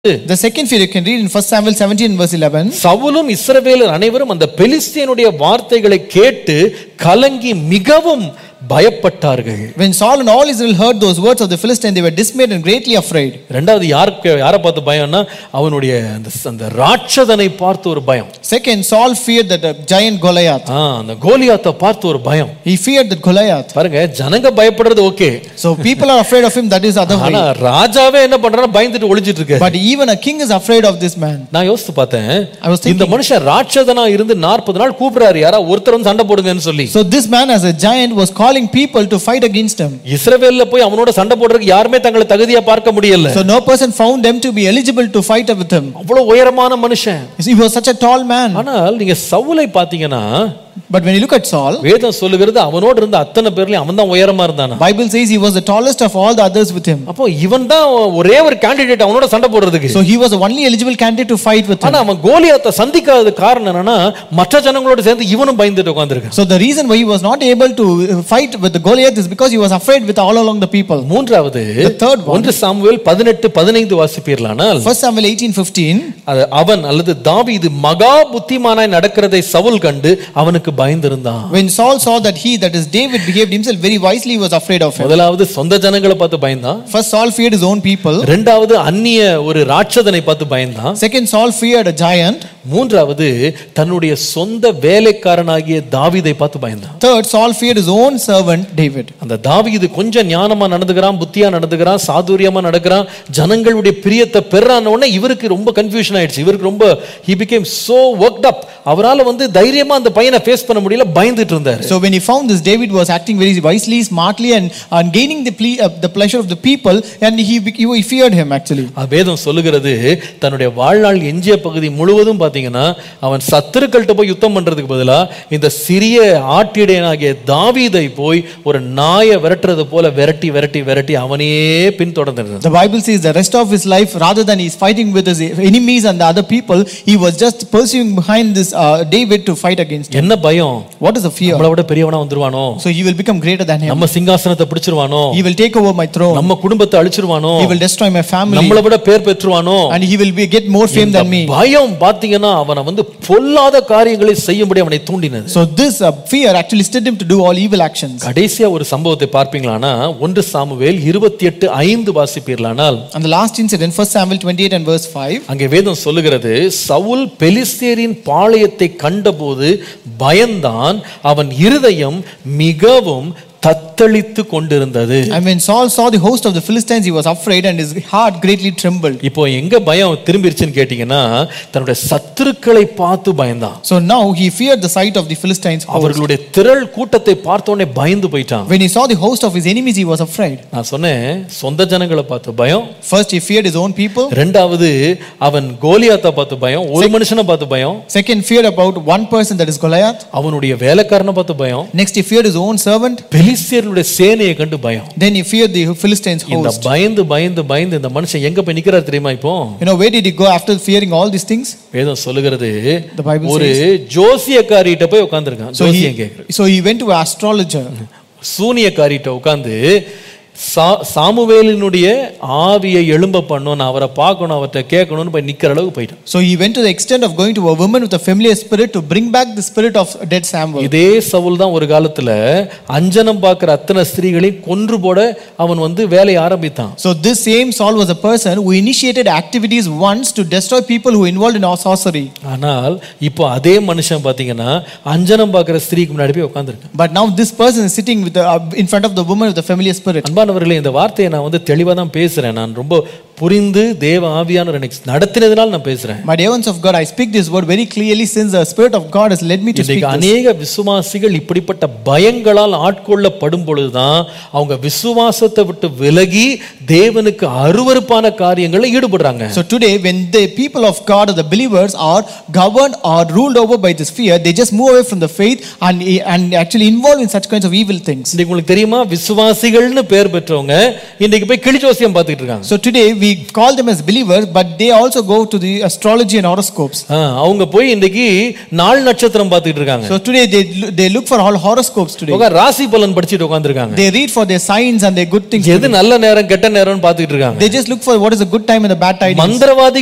The second fear you can read in 1 Samuel 17 verse 11. சவுலும் இஸ்ரவேலர் அனைவரும் அந்த பெலிஸ்தியனுடைய வார்த்தைகளை கேட்டு கலங்கி மிகவும் பயப்பட்டார்கள் When Saul and all Israel heard those words of the Philistine, they were dismayed and greatly afraid. ரெண்டாவது யாருக்கு யாரை பார்த்து பயம்னா அவனுடைய அந்த அந்த ராட்சதனை பார்த்து ஒரு பயம் Second, Saul feared that the giant Goliath. ஆ, அந்த கோலியாத்தை பார்த்து ஒரு பயம் He feared that Goliath. பாருங்க ஜனங்க பயப்படுறது okay So people are afraid of him, that is other way. ஆனா ராஜாவே என்ன பண்றாரு பயந்துட்டு ஒளிஞ்சிட்டு இருக்காரு But even a king is afraid of this man. நான் யோசித்து பார்த்தேன் I was thinking- இந்த மனுஷன் ராட்சதனா இருந்து நாற்பது நாள் கூப்பிடுறாரு யாரா ஒருத்தர் வந்து சண்டை போடுங்கன்னு சொல்லி So this man as a giant was calling people to fight against him. இஸ்ரவேல்ல போய் அவனோட சண்டை போடுறதுக்கு யாருமே தங்களை தகுதியா பார்க்க முடியல So no person found them to be eligible to fight with him. அவ்வளவு உயரமான மனுஷன் He was such a tall man. ஆனால் நீங்க சவுலை பாத்தீங்கன்னா But when you look at Saul, வேதம் சொல்லுகிறது அவனோட இருந்த அத்தனை பேர்லயும் அவன் தான் உயரமா இருந்தானா Bible says he was the tallest of all the others with him. அப்போ இவன் தான் ஒரே ஒரு கேண்டிடேட் அவனோட சண்டை போடுறதுக்கு So he was the only eligible candidate to fight with him. ஆனா அவன் கோலியாத்தை சந்திக்காத காரணம் என்னன்னா மற்ற ஜனங்களோட சேர்ந்து இவனும் பயந்துட்டு உட்கார்ந்திருக்கான் So the reason why he was not able to uh, fight with the Goliath is because he was afraid with all along the people. மூன்றாவது The third one. ஒன்று சாமுவேல் பதினெட்டு பதினைந்து வாசிப்பீர்களானால் First Samuel 18:15. அது அவன் அல்லது தாவீது மகா புத்திமானாய் நடக்கிறதை சவுல் கண்டு அவனுக்கு பயந்திருந்தான் When Saul saw that he, that is David, behaved himself very wisely, he was afraid of him. முதலாவது சொந்த ஜனங்களை பார்த்து பயந்தான் First, Saul feared his own people. ரெண்டாவது அந்நிய ஒரு ராட்சதனை பார்த்து பயந்தான் Second, Saul feared a giant. மூன்றாவது தன்னுடைய சொந்த வேலைக்காரனாகிய தாவீதை பார்த்து பயந்தான் Third, Saul feared his own servant David. அந்த தாவீது கொஞ்சம் ஞானமா நடந்துக்கிறான் புத்தியா நடந்துக்கிறான் சாதுரியமா நடக்கிறான் ஜனங்களுடைய பிரியத்தை பெறான உடனே இவருக்கு ரொம்ப கன்ஃபியூஷன் ஆயிடுச்சு இவருக்கு ரொம்ப he became so worked up அவரால வந்து தைரியமா அந்த பையனை ஃபேஸ் பண்ண முடியல பயந்துட்டு இருந்தாரு So when he found this, David was acting very wisely, smartly, and, and gaining the, ple- uh, the pleasure of the people, and he, be- he feared him actually. அது வேதம் சொல்லுகிறது தன்னுடைய வாழ்நாள் எஞ்சிய பகுதி முழுவதும் பாத்தீங்கன்னா அவன் சத்துருக்கள்கிட்ட போய் யுத்தம் பண்றதுக்கு பதிலா இந்த சிறிய ஆட்டிடையனாகிய தாவீதை போய் ஒரு நாயை விரட்டுறது போல விரட்டி விரட்டி விரட்டி அவனையே பின்தொடர்ந்து The Bible says the rest of his life, rather than he's fighting with his enemies and the other people, he was just pursuing behind this uh, David to fight against him. என்ன பயம் What is the fear? நம்மளை விட பெரியவனா வந்துருவானோ So he will become greater than him. நம்ம சிங்காசனத்தை பிடிச்சிருவானோ He will take over my throne. நம்ம குடும்பத்தை அழிச்சிருவானோ He will destroy my family. நம்மளை விட பேர் பெற்றுவானோ And he will be, get more fame than me. பயம் பாத்தீங்கன்னா அவனை வந்து பொல்லாத காரியங்களை செய்யும்படி அவனை தூண்டினது So this uh, fear actually stirred him to do all evil actions. கடைசியா ஒரு சம்பவத்தை பார்ப்பீங்களானா ஒன்று சாமுவேல் இருபத்தி எட்டு ஐந்து வாசிப்பீர்களானால் And the last incident, 1 Samuel 28 and verse 5. அங்கே வேதம் சொல்லுகிறது சவுல் பெலிஸ்தேரின் பாளையத்தை கண்டபோது பயந்தான் அவன் இருதயம் மிகவும் தத்தளித்து கொண்டிருந்தது And when Saul saw the host of the Philistines, he was afraid and his heart greatly trembled. இப்போ எங்க பயம் திரும்பிருச்சுன்னு கேட்டீங்கன்னா தன்னுடைய சத்துருக்களை பார்த்து பயந்தான் So now he feared the sight of the Philistines' host. அவர்களுடைய திரள் கூட்டத்தை பார்த்த உடனே பயந்து போயிட்டான் When he saw the host of his enemies, he was afraid. நான் சொன்னேன் சொந்த ஜனங்களை பார்த்து பயம் First, he feared his own people. ரெண்டாவது அவன் கோலியாத்தை பார்த்து பயம் ஒரு மனுஷனை பார்த்து பயம் Second, feared about one person, that is Goliath. அவனுடைய வேலைக்காரனை பார்த்து பயம் Next, he feared his own servant. பெலிஸ்தியர்களுடைய சேனையை கண்டு பயம் Then he feared the Philistines' இந்த host. பயந்து பயந்து பயந்து இந்த மனுஷன் எங்க போய் நிக்கிறார் தெரியுமா இப்போ You know, where did he go after fearing all these things? வேதம் சொல்லுகிறது The Bible ஒரு ஜோசியக்காரிட்ட போய் உட்கார்ந்திருக்கான் So ஜோசியம் he, கேக்குறது so he went to an astrologer. சூனியக்காரிட்ட உட்கார்ந்து சா- சாமுவேலினுடைய ஆவியை எழும்ப பண்ணணும் நான் அவரை பார்க்கணும் அவர்கிட்ட கேட்கணும்னு போய் நிக்கிற அளவுக்கு போயிட்டான் So he went to the extent of going to a woman with a familiar spirit to bring back the spirit of dead Samuel. இதே சவுல் தான் ஒரு காலத்துல அஞ்சனம் பார்க்கிற அத்தனை ஸ்திரீகளையும் கொன்று போட அவன் வந்து வேலையை ஆரம்பித்தான் So this same Saul was a person who initiated activities once to destroy people who were involved in sorcery. ஆனால் இப்போ அதே மனுஷன் பாத்தீங்கன்னா அஞ்சனம் பார்க்கிற ஸ்திரீக்கு முன்னாடி போய் உட்காந்துருக்கான் But now this person is sitting with the, uh, in front of the woman with a familiar spirit. அன்பானவர்களே இந்த வார்த்தையை நான் வந்து தெளிவாக தான் பேசுறேன் நான் ரொம்ப புரிந்து தேவ ஆவியானவர் எனக்கு நடத்தினதுனால நான் பேசுறேன் My dear ones of God, I speak this word very clearly since the Spirit of God has led me to speak இன்றைக்கு this. அநேக விசுவாசிகள் இப்படிப்பட்ட பயங்களால் ஆட்கொள்ளப்படும் பொழுதுதான் அவங்க விசுவாசத்தை விட்டு விலகி தேவனுக்கு அருவருப்பான காரியங்களில் ஈடுபடுறாங்க So today, when the people of God or the believers are governed or ruled over by this fear, they just move away from the faith and, and actually involved in such kinds of evil things. இன்னைக்கு உங்களுக்கு தெரியுமா விசுவாசிகள்னு பேர் பெற்றவங்க இன்னைக்கு போய் கிளி ஜோசியம் பார்த்துட்டு இருக்காங்க So today, we call them as believers, but they also go to the astrology and horoscopes. ஆ, அவங்க போய் இன்னைக்கு நாள் நட்சத்திரம் பார்த்துட்டு இருக்காங்க So today they, lo- they look for all horoscopes today. உட்கார் ராசி பலன் படிச்சுட்டு உட்காந்துருக்காங்க They read for their signs and their good things. எது நல்ல நேரம் கெட்ட நேரம்னு பார்த்துட்டு இருக்காங்க They just look for what is a good time and a bad tidings. மந்திரவாதி